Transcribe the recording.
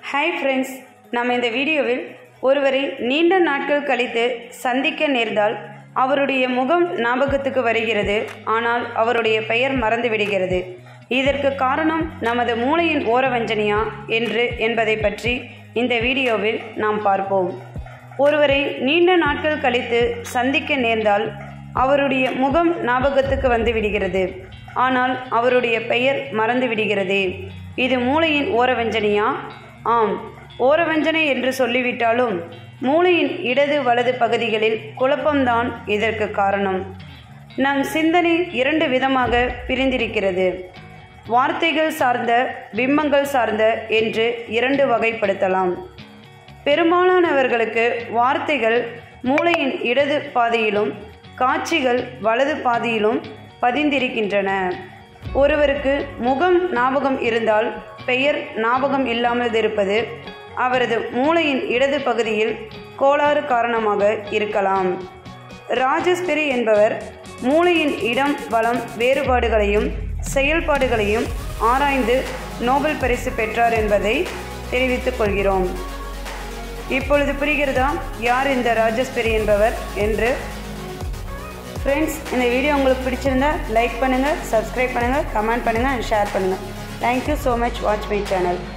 hi friends நம்ம இந்த வீடியோவில் ஒருவரை நீண்ட நாட்கள் கழித்து சந்திக்க நேர்ந்தால் அவருடைய முகம் ஞாபகத்துக்கு வருகிறது ஆனால் அவருடைய பெயர் மறந்து விடுகிறது இதற்கு காரணம் நமது மூளையின் ஓரவஞ்சனையா என்று என்பதை பற்றி இந்த வீடியோவில் நாம் பார்ப்போம் ஒருவரை நீண்ட நாட்கள் கழித்து சந்திக்க நேர்ந்தால் அவருடைய முகம் ஞாபகத்துக்கு வந்து விடுகிறது ஆனால் அவருடைய பெயர் மறந்து விடுகிறது இது மூளையின் ஓரவஞ்சனையா ஆம் ஓரவஞ்சனை என்று சொல்லிவிட்டாலும் மூளையின் இடது வலது பகுதிகளில் குழப்பம்தான் இதற்கு காரணம் நம் சிந்தனை இரண்டு விதமாக பிரிந்திருக்கிறது வார்த்தைகள் சார்ந்த பிம்பங்கள் சார்ந்த என்று இரண்டு வகைப்படுத்தலாம் பெரும்பாலானவர்களுக்கு வார்த்தைகள் மூளையின் இடது பாதியிலும் காட்சிகள் வலது பாதியிலும் பதிந்திருக்கின்றன ஒருவருக்கு முகம் ஞாபகம் இருந்தால் பெயர் ஞாபகம் இல்லாமல் இருப்பது அவரது மூளையின் இடது பகுதியில் கோளாறு காரணமாக இருக்கலாம் ராஜஸ்பிரி என்பவர் மூளையின் இடம் வளம் வேறுபாடுகளையும் செயல்பாடுகளையும் ஆராய்ந்து நோபல் பரிசு பெற்றார் என்பதை தெரிவித்துக் கொள்கிறோம் இப்பொழுது புரிகிறதா யார் இந்த ராஜஸ்பெரி என்பவர் என்று ஃப்ரெண்ட்ஸ் இந்த வீடியோ உங்களுக்கு பிடிச்சிருந்தா லைக் பண்ணுங்கள் சப்ஸ்கிரைப் பண்ணுங்கள் கமெண்ட் பண்ணுங்கள் அண்ட் ஷேர் பண்ணுங்கள் thank you so much watch my channel